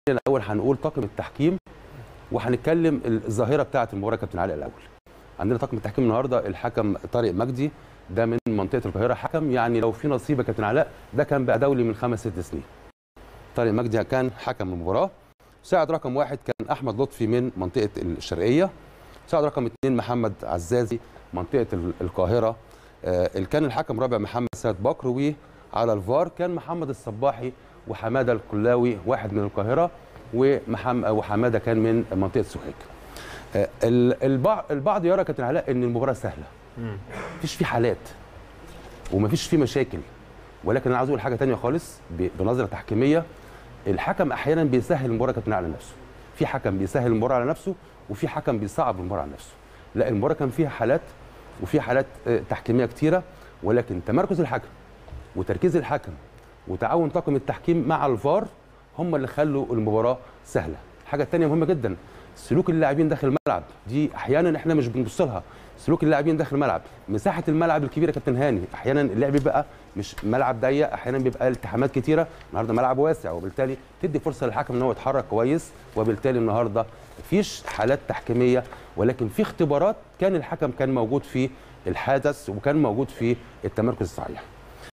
الاول هنقول طاقم التحكيم وهنتكلم الظاهره بتاعه المباراه يا كابتن علي الاول عندنا طاقم التحكيم النهارده الحكم طارق مجدي ده من منطقه القاهره حكم يعني لو في نصيب يا كابتن علاء ده كان بقى دولي من خمس ست سنين طارق مجدي كان حكم المباراه ساعد رقم واحد كان احمد لطفي من منطقه الشرقيه ساعد رقم اثنين محمد عزازي منطقه ال- القاهره آه، اللي كان الحكم رابع محمد سيد بكر وعلى الفار كان محمد الصباحي وحماده الكلاوي واحد من القاهره ومحمد وحماده كان من منطقه سوهاج آه، ال- البعض البعض يرى كابتن علاء ان المباراه سهله مفيش في حالات ومفيش في مشاكل ولكن انا عاوز اقول حاجه تانية خالص ب- بنظره تحكيميه الحكم احيانا بيسهل المباراه كابتن على نفسه في حكم بيسهل المباراه على نفسه وفي حكم بيصعب المباراه على نفسه لا المباراه كان فيها حالات وفي حالات آه، تحكيميه كتيره ولكن تمركز الحكم وتركيز الحكم وتعاون طاقم التحكيم مع الفار هم اللي خلوا المباراه سهله الحاجه الثانيه مهمه جدا سلوك اللاعبين داخل الملعب دي احيانا احنا مش بنبص لها سلوك اللاعبين داخل الملعب مساحه الملعب الكبيره يا كابتن هاني احيانا اللعب بيبقى مش ملعب ضيق احيانا بيبقى التحامات كتيره النهارده ملعب واسع وبالتالي تدي فرصه للحكم ان هو يتحرك كويس وبالتالي النهارده مفيش حالات تحكيميه ولكن في اختبارات كان الحكم كان موجود في الحدث وكان موجود في التمركز الصحيح